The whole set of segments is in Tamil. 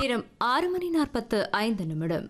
நேரம் ஆறு மணி நாற்பத்து ஐந்து நிமிடம்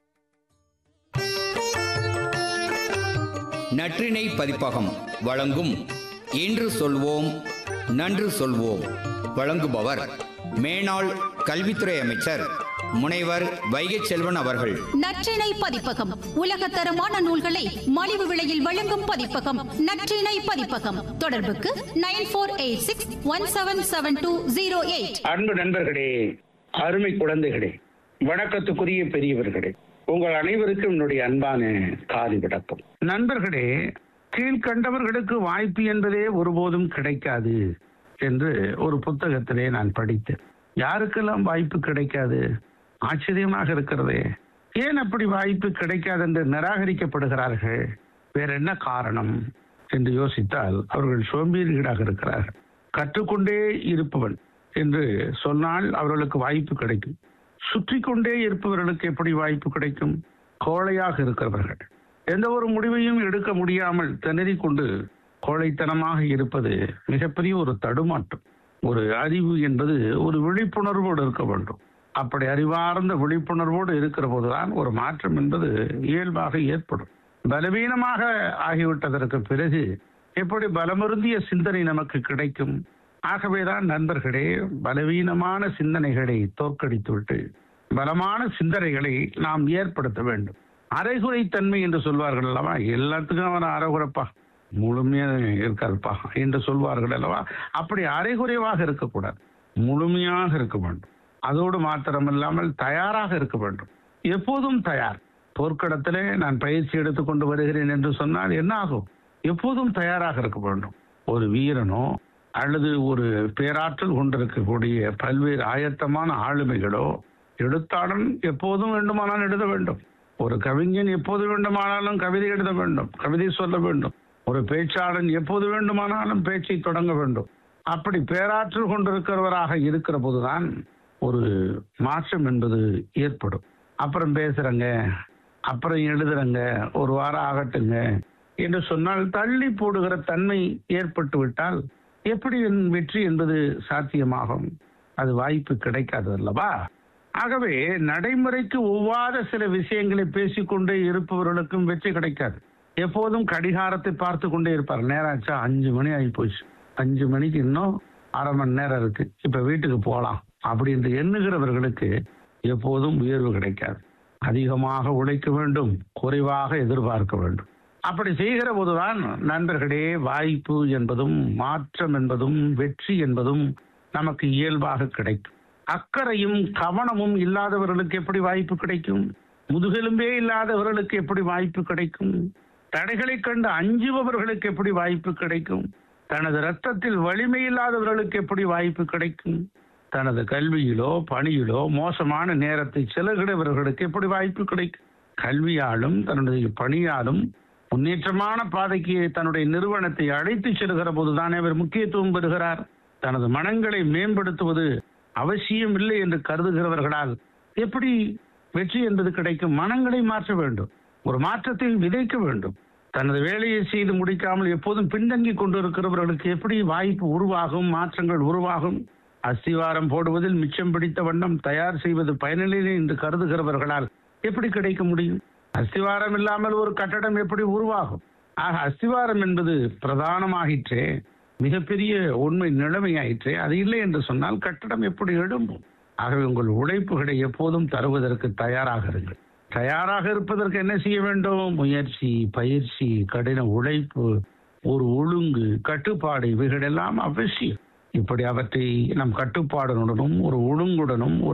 நற்றிணை பதிப்பகம் வழங்கும் இன்று சொல்வோம் நன்று சொல்வோம் வழங்குபவர் மேனாள் கல்வித்துறை அமைச்சர் முனைவர் வைகை செல்வன் அவர்கள் நற்றிணை பதிப்பகம் உலகத்தரமான நூல்களை மலிவு விலையில் வழங்கும் பதிப்பகம் நற்றிணை பதிப்பகம் தொடர்புக்கு nine four eight six one seven seven two zero eight அன்பு நண்பர்களே அருமை குழந்தைகளே வணக்கத்துக்குரிய பெரியவர்களே உங்கள் அனைவருக்கும் என்னுடைய அன்பான காதி வணக்கம் நண்பர்களே கீழ்கண்டவர்களுக்கு வாய்ப்பு என்பதே ஒருபோதும் கிடைக்காது என்று ஒரு புத்தகத்திலே நான் படித்தேன் யாருக்கெல்லாம் வாய்ப்பு கிடைக்காது ஆச்சரியமாக இருக்கிறதே ஏன் அப்படி வாய்ப்பு கிடைக்காது என்று நிராகரிக்கப்படுகிறார்கள் வேற என்ன காரணம் என்று யோசித்தால் அவர்கள் சோம்பேறிகளாக இருக்கிறார்கள் கற்றுக்கொண்டே இருப்பவன் என்று சொன்னால் அவர்களுக்கு வாய்ப்பு கிடைக்கும் சுற்றி கொண்டே இருப்பவர்களுக்கு எப்படி வாய்ப்பு கிடைக்கும் கோழையாக இருக்கிறவர்கள் எந்த ஒரு முடிவையும் எடுக்க முடியாமல் திணறிக் கொண்டு கோழைத்தனமாக இருப்பது மிகப்பெரிய ஒரு தடுமாற்றம் ஒரு அறிவு என்பது ஒரு விழிப்புணர்வோடு இருக்க வேண்டும் அப்படி அறிவார்ந்த விழிப்புணர்வோடு இருக்கிற போதுதான் ஒரு மாற்றம் என்பது இயல்பாக ஏற்படும் பலவீனமாக ஆகிவிட்டதற்கு பிறகு எப்படி பலமருந்திய சிந்தனை நமக்கு கிடைக்கும் ஆகவேதான் நண்பர்களே பலவீனமான சிந்தனைகளை தோற்கடித்துவிட்டு பலமான சிந்தனைகளை நாம் ஏற்படுத்த வேண்டும் அரைகுறை தன்மை என்று சொல்வார்கள் அல்லவா எல்லாத்துக்கும் அவன் அரைகுறைப்பா முழுமையா இருக்காதுப்பா என்று சொல்வார்கள் அல்லவா அப்படி அரைகுறைவாக இருக்கக்கூடாது முழுமையாக இருக்க வேண்டும் அதோடு மாத்திரமில்லாமல் தயாராக இருக்க வேண்டும் எப்போதும் தயார் போர்க்களத்திலே நான் பயிற்சி எடுத்துக்கொண்டு வருகிறேன் என்று சொன்னால் என்ன ஆகும் எப்போதும் தயாராக இருக்க வேண்டும் ஒரு வீரனோ அல்லது ஒரு பேராற்றல் கொண்டிருக்கக்கூடிய பல்வேறு ஆயத்தமான ஆளுமைகளோ எழுத்தாளன் எப்போதும் வேண்டுமானாலும் எழுத வேண்டும் ஒரு கவிஞன் எப்போது வேண்டுமானாலும் கவிதை எழுத வேண்டும் கவிதை சொல்ல வேண்டும் ஒரு பேச்சாளன் எப்போது வேண்டுமானாலும் பேச்சை தொடங்க வேண்டும் அப்படி பேராற்றல் கொண்டிருக்கிறவராக இருக்கிற போதுதான் ஒரு மாற்றம் என்பது ஏற்படும் அப்புறம் பேசுறங்க அப்புறம் எழுதுறங்க ஒரு வாரம் ஆகட்டுங்க என்று சொன்னால் தள்ளி போடுகிற தன்மை ஏற்பட்டு விட்டால் எப்படி என் வெற்றி என்பது சாத்தியமாகும் அது வாய்ப்பு கிடைக்காது அல்லவா ஆகவே நடைமுறைக்கு ஒவ்வாத சில விஷயங்களை பேசிக்கொண்டே இருப்பவர்களுக்கும் வெற்றி கிடைக்காது எப்போதும் கடிகாரத்தை பார்த்து கொண்டே இருப்பார் நேராச்சா அஞ்சு மணி ஆகி போச்சு அஞ்சு மணிக்கு இன்னும் அரை மணி நேரம் இருக்கு இப்ப வீட்டுக்கு போகலாம் அப்படின்னு எண்ணுகிறவர்களுக்கு எப்போதும் உயர்வு கிடைக்காது அதிகமாக உழைக்க வேண்டும் குறைவாக எதிர்பார்க்க வேண்டும் அப்படி செய்கிற போதுதான் நண்பர்களே வாய்ப்பு என்பதும் மாற்றம் என்பதும் வெற்றி என்பதும் நமக்கு இயல்பாக கிடைக்கும் அக்கறையும் கவனமும் இல்லாதவர்களுக்கு எப்படி வாய்ப்பு கிடைக்கும் முதுகெலும்பே இல்லாதவர்களுக்கு எப்படி வாய்ப்பு கிடைக்கும் தடைகளை கண்டு அஞ்சுபவர்களுக்கு எப்படி வாய்ப்பு கிடைக்கும் தனது ரத்தத்தில் வலிமை இல்லாதவர்களுக்கு எப்படி வாய்ப்பு கிடைக்கும் தனது கல்வியிலோ பணியிலோ மோசமான நேரத்தை செலவிடுபவர்களுக்கு எப்படி வாய்ப்பு கிடைக்கும் கல்வியாலும் தன்னுடைய பணியாலும் முன்னேற்றமான பாதைக்கு தன்னுடைய நிறுவனத்தை அழைத்து செல்கிற போதுதானே அவர் முக்கியத்துவம் பெறுகிறார் தனது மனங்களை மேம்படுத்துவது அவசியம் இல்லை என்று கருதுகிறவர்களால் எப்படி வெற்றி என்பது கிடைக்கும் மனங்களை மாற்ற வேண்டும் ஒரு மாற்றத்தை விதைக்க வேண்டும் தனது வேலையை செய்து முடிக்காமல் எப்போதும் பின்தங்கி கொண்டிருக்கிறவர்களுக்கு எப்படி வாய்ப்பு உருவாகும் மாற்றங்கள் உருவாகும் அஸ்திவாரம் போடுவதில் மிச்சம் பிடித்த வண்ணம் தயார் செய்வது பயனில்லை என்று கருதுகிறவர்களால் எப்படி கிடைக்க முடியும் அஸ்திவாரம் இல்லாமல் ஒரு கட்டடம் எப்படி உருவாகும் ஆக அஸ்திவாரம் என்பது பிரதானமாகிற்றே மிகப்பெரிய உண்மை நிலைமையாயிற்றே அது இல்லை என்று சொன்னால் கட்டடம் எப்படி எழும்பும் ஆகவே உங்கள் உழைப்புகளை எப்போதும் தருவதற்கு தயாராக இருங்கள் தயாராக இருப்பதற்கு என்ன செய்ய வேண்டும் முயற்சி பயிற்சி கடின உழைப்பு ஒரு ஒழுங்கு கட்டுப்பாடு இவைகளெல்லாம் அவசியம் இப்படி அவற்றை நம் கட்டுப்பாடுடனும் ஒரு ஒழுங்குடனும் ஒரு